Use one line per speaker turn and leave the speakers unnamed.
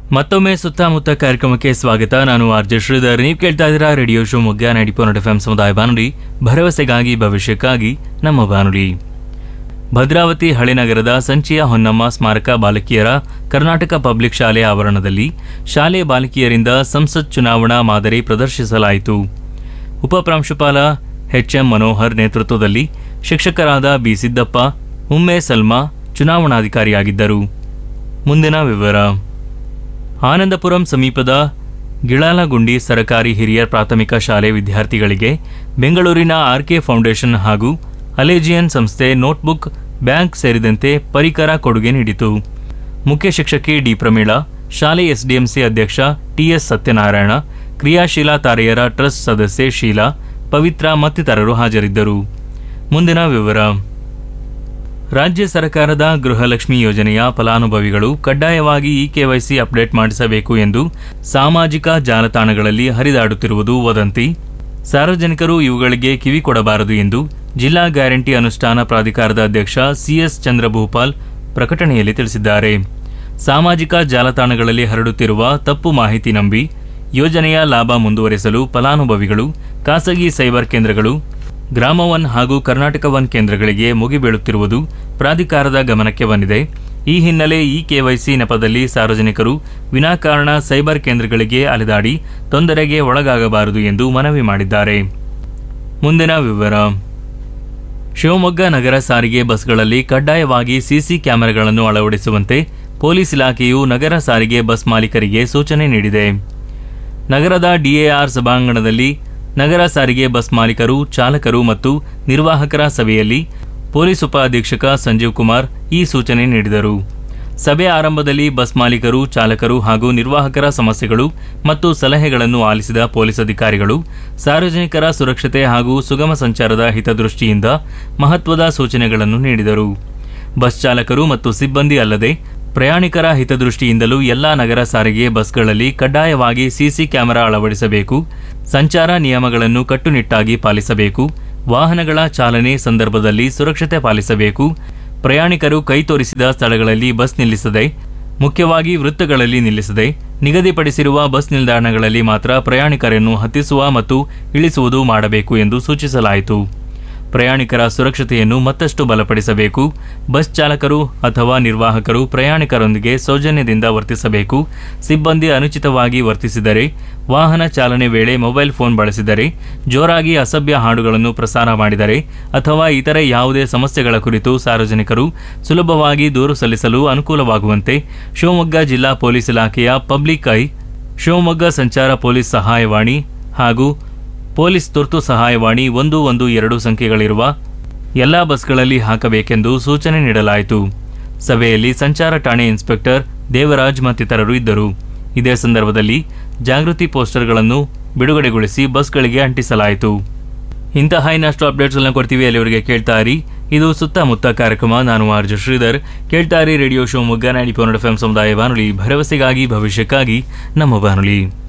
ಮತ್ತೊಮ್ಮೆ ಸುತ್ತಮುತ್ತ ಕಾರ್ಯಕ್ರಮಕ್ಕೆ ಸ್ವಾಗತ ನಾನು ಆರ್ ಜೆ ಶ್ರೀಧರ್ ನೀವು ಕೇಳ್ತಾ ಇದ್ದೀರಾ radio Shivamogga ninety point F M ಸಮುದಾಯ ಬಾನುಲಿ ಭರವಸೆಗಾಗಿ ಭವಿಷ್ಯಕ್ಕಾಗಿ ನಮ್ಮ ಬಾನುಲಿ ಭದ್ರಾವತಿ ಹಳೆನಗರದ ಸಂಚಿಯ ಹೊನ್ನಮ್ಮ ಸ್ಮಾರಕ ಬಾಲಕಿಯರ ಕರ್ನಾಟಕ ಪಬ್ಲಿಕ್ ಶಾಲೆ ಆವರಣದಲ್ಲಿ ಶಾಲೆ ಬಾಲಕಿಯರಿಂದ ಸಂಸತ್ ಚುನಾವಣಾ ಮಾದರಿ ಪ್ರದರ್ಶಿಸಲಾಯಿತು ಉಪಪ್ರಾಂಶುಪಾಲ ಎಚ್ಎಂ ಮನೋಹರ್ ನೇತೃತ್ವದಲ್ಲಿ ಶಿಕ್ಷಕರಾದ ಬಿ ಸಿದ್ದಪ್ಪ ಉಮ್ಮೆ ಸಲ್ಮಾ ಚುನಾವಣಾಧಿಕಾರಿಯಾಗಿದ್ದರು ಮುಂದಿನ ವಿವರ ಆನಂದಪುರಂ ಸಮೀಪದ ಗಿಳಾಲಗುಂಡಿ ಸರಕಾರಿ ಹಿರಿಯ ಪ್ರಾಥಮಿಕ ಶಾಲೆ ವಿದ್ಯಾರ್ಥಿಗಳಿಗೆ ಬೆಂಗಳೂರಿನ ಆರ್ಕೆ ಫೌಂಡೇಶನ್ ಹಾಗೂ ಅಲೇಜಿಯನ್ ಸಂಸ್ಥೆ ನೋಟ್ಬುಕ್ ಬ್ಯಾಂಕ್ ಸೇರಿದಂತೆ ಪರಿಕರ ಕೊಡುಗೆ ನೀಡಿತು ಮುಖ್ಯ ಶಿಕ್ಷಕಿ ಡಿ ಪ್ರಮೀಳಾ ಶಾಲೆ ಎಸ್ಡಿಎಂಸಿ ಅಧ್ಯಕ್ಷ ಟಿಎಸ್ ಸತ್ಯನಾರಾಯಣ ಕ್ರಿಯಾಶೀಲ ತಾರೆಯರ ಟ್ರಸ್ಟ್ ಸದಸ್ಯೆ ಶೀಲಾ ಪವಿತ್ರ ಮತ್ತಿತರರು ಹಾಜರಿದ್ದರು ಮುಂದಿನ ವಿವರ ರಾಜ್ಯ ಸರ್ಕಾರದ ಗೃಹಲಕ್ಷ್ಮಿ ಯೋಜನೆಯ ಫಲಾನುಭವಿಗಳು ಕಡ್ಡಾಯವಾಗಿ ಇ ಕೆವೈಸಿ ಅಪ್ಡೇಟ್ ಮಾಡಿಸಬೇಕು ಎಂದು ಸಾಮಾಜಿಕ ಜಾಲತಾಣಗಳಲ್ಲಿ ಹರಿದಾಡುತ್ತಿರುವುದು ವದಂತಿ ಸಾರ್ವಜನಿಕರು ಇವುಗಳಿಗೆ ಕಿವಿ ಕೊಡಬಾರದು ಎಂದು ಜಿಲ್ಲಾ ಗ್ಯಾರಂಟಿ ಅನುಷ್ಠಾನ ಪ್ರಾಧಿಕಾರದ ಅಧ್ಯಕ್ಷ ಸಿಎಸ್ ಚಂದ್ರಭೂಪಾಲ್ ಪ್ರಕಟಣೆಯಲ್ಲಿ ತಿಳಿಸಿದ್ದಾರೆ ಸಾಮಾಜಿಕ ಜಾಲತಾಣಗಳಲ್ಲಿ ಹರಡುತ್ತಿರುವ ತಪ್ಪು ಮಾಹಿತಿ ನಂಬಿ ಯೋಜನೆಯ ಲಾಭ ಮುಂದುವರೆಸಲು ಫಲಾನುಭವಿಗಳು ಖಾಸಗಿ ಸೈಬರ್ ಕೇಂದ್ರಗಳು ಗ್ರಾಮ ಒನ್ ಹಾಗೂ ಕರ್ನಾಟಕ ಒನ್ ಕೇಂದ್ರಗಳಿಗೆ ಮುಗಿಬೀಳುತ್ತಿರುವುದು ಪ್ರಾಧಿಕಾರದ ಗಮನಕ್ಕೆ ಬಂದಿದೆ ಈ ಹಿನ್ನೆಲೆ ಈ ಕೆವೈಸಿ ನೆಪದಲ್ಲಿ ಸಾರ್ವಜನಿಕರು ವಿನಾಕಾರಣ ಸೈಬರ್ ಕೇಂದ್ರಗಳಿಗೆ ಅಲೆದಾಡಿ ತೊಂದರೆಗೆ ಒಳಗಾಗಬಾರದು ಎಂದು ಮನವಿ ಮಾಡಿದ್ದಾರೆ ಮುಂದಿನ ವಿವರ ಶಿವಮೊಗ್ಗ ನಗರ ಸಾರಿಗೆ ಬಸ್ಗಳಲ್ಲಿ ಕಡ್ಡಾಯವಾಗಿ ಸಿಸಿ ಕ್ಯಾಮೆರಾಗಳನ್ನು ಅಳವಡಿಸುವಂತೆ ಪೊಲೀಸ್ ಇಲಾಖೆಯು ನಗರ ಸಾರಿಗೆ ಬಸ್ ಮಾಲೀಕರಿಗೆ ಸೂಚನೆ ನೀಡಿದೆ ನಗರದ ಡಿಎಆರ್ ಸಭಾಂಗಣದಲ್ಲಿ ನಗರ ಸಾರಿಗೆ ಬಸ್ ಮಾಲೀಕರು ಚಾಲಕರು ಮತ್ತು ನಿರ್ವಾಹಕರ ಸಭೆಯಲ್ಲಿ ಪೊಲೀಸ್ ಉಪ ಅಧೀಕ್ಷಕ ಸಂಜೀವ್ ಕುಮಾರ್ ಈ ಸೂಚನೆ ನೀಡಿದರು ಸಭೆ ಆರಂಭದಲ್ಲಿ ಬಸ್ ಮಾಲೀಕರು ಚಾಲಕರು ಹಾಗೂ ನಿರ್ವಾಹಕರ ಸಮಸ್ಯೆಗಳು ಮತ್ತು ಸಲಹೆಗಳನ್ನು ಆಲಿಸಿದ ಪೊಲೀಸ್ ಅಧಿಕಾರಿಗಳು ಸಾರ್ವಜನಿಕರ ಸುರಕ್ಷತೆ ಹಾಗೂ ಸುಗಮ ಸಂಚಾರದ ಹಿತದೃಷ್ಟಿಯಿಂದ ಮಹತ್ವದ ಸೂಚನೆಗಳನ್ನು ನೀಡಿದರು ಬಸ್ ಚಾಲಕರು ಮತ್ತು ಸಿಬ್ಬಂದಿ ಅಲ್ಲದೆ ಪ್ರಯಾಣಿಕರ ಹಿತದೃಷ್ಟಿಯಿಂದಲೂ ಎಲ್ಲಾ ನಗರ ಸಾರಿಗೆ ಬಸ್ಗಳಲ್ಲಿ ಕಡ್ಡಾಯವಾಗಿ ಸಿಸಿ ಕ್ಯಾಮೆರಾ ಅಳವಡಿಸಬೇಕು ಸಂಚಾರ ನಿಯಮಗಳನ್ನು ಕಟ್ಟುನಿಟ್ಟಾಗಿ ಪಾಲಿಸಬೇಕು ವಾಹನಗಳ ಚಾಲನೆ ಸಂದರ್ಭದಲ್ಲಿ ಸುರಕ್ಷತೆ ಪಾಲಿಸಬೇಕು ಪ್ರಯಾಣಿಕರು ಕೈ ತೋರಿಸಿದ ಸ್ಥಳಗಳಲ್ಲಿ ಬಸ್ ನಿಲ್ಲಿಸದೆ ಮುಖ್ಯವಾಗಿ ವೃತ್ತಗಳಲ್ಲಿ ನಿಲ್ಲಿಸದೆ ನಿಗದಿಪಡಿಸಿರುವ ಬಸ್ ನಿಲ್ದಾಣಗಳಲ್ಲಿ ಮಾತ್ರ ಪ್ರಯಾಣಿಕರನ್ನು ಹತ್ತಿಸುವ ಮತ್ತು ಇಳಿಸುವುದು ಮಾಡಬೇಕು ಎಂದು ಸೂಚಿಸಲಾಯಿತು ಪ್ರಯಾಣಿಕರ ಸುರಕ್ಷತೆಯನ್ನು ಮತ್ತಷ್ಟು ಬಲಪಡಿಸಬೇಕು ಬಸ್ ಚಾಲಕರು ಅಥವಾ ನಿರ್ವಾಹಕರು ಪ್ರಯಾಣಿಕರೊಂದಿಗೆ ಸೌಜನ್ಯದಿಂದ ವರ್ತಿಸಬೇಕು ಸಿಬ್ಬಂದಿ ಅನುಚಿತವಾಗಿ ವರ್ತಿಸಿದರೆ ವಾಹನ ಚಾಲನೆ ವೇಳೆ ಮೊಬೈಲ್ ಫೋನ್ ಬಳಸಿದರೆ ಜೋರಾಗಿ ಅಸಭ್ಯ ಹಾಡುಗಳನ್ನು ಪ್ರಸಾರ ಮಾಡಿದರೆ ಅಥವಾ ಇತರೆ ಯಾವುದೇ ಸಮಸ್ಯೆಗಳ ಕುರಿತು ಸಾರ್ವಜನಿಕರು ಸುಲಭವಾಗಿ ದೂರು ಸಲ್ಲಿಸಲು ಅನುಕೂಲವಾಗುವಂತೆ ಶಿವಮೊಗ್ಗ ಜಿಲ್ಲಾ ಪೊಲೀಸ್ ಇಲಾಖೆಯ ಪಬ್ಲಿಕ್ ಐ ಶಿವಮೊಗ್ಗ ಸಂಚಾರ ಪೊಲೀಸ್ ಸಹಾಯವಾಣಿ ಹಾಗೂ ಪೊಲೀಸ್ ತುರ್ತು ಸಹಾಯವಾಣಿ ಒಂದು ಒಂದು ಎರಡು ಸಂಖ್ಯೆಗಳಿರುವ ಎಲ್ಲಾ ಬಸ್ಗಳಲ್ಲಿ ಹಾಕಬೇಕೆಂದು ಸೂಚನೆ ನೀಡಲಾಯಿತು ಸಭೆಯಲ್ಲಿ ಸಂಚಾರ ಠಾಣೆ ಇನ್ಸ್ಪೆಕ್ಟರ್ ದೇವರಾಜ್ ಮತ್ತಿತರರು ಇದ್ದರು ಇದೇ ಸಂದರ್ಭದಲ್ಲಿ ಜಾಗೃತಿ ಪೋಸ್ಟರ್ಗಳನ್ನು ಬಿಡುಗಡೆಗೊಳಿಸಿ ಬಸ್ಗಳಿಗೆ ಅಂಟಿಸಲಾಯಿತು ಇಂತಹ ಇನ್ನಷ್ಟು ಅಪ್ಡೇಟ್ಸ್ಗಳನ್ನ ಕೊಡ್ತೀವಿ ಅಲ್ಲಿವರೆಗೆ ಕೇಳ್ತಾ ಇರಿ ಇದು ಸುತ್ತಮುತ್ತ ಕಾರ್ಯಕ್ರಮ ನಾನು ಆರ್ಜು ಶ್ರೀಧರ್ ಕೇಳ್ತಾ ಇರಿ radio Shivamogga ninety point F M ಸಮುದಾಯ ಬಾನುಲಿ ಭರವಸೆಗಾಗಿ ಭವಿಷ್ಯಕ್ಕಾಗಿ ನಮ್ಮ ಬಾನುಲಿ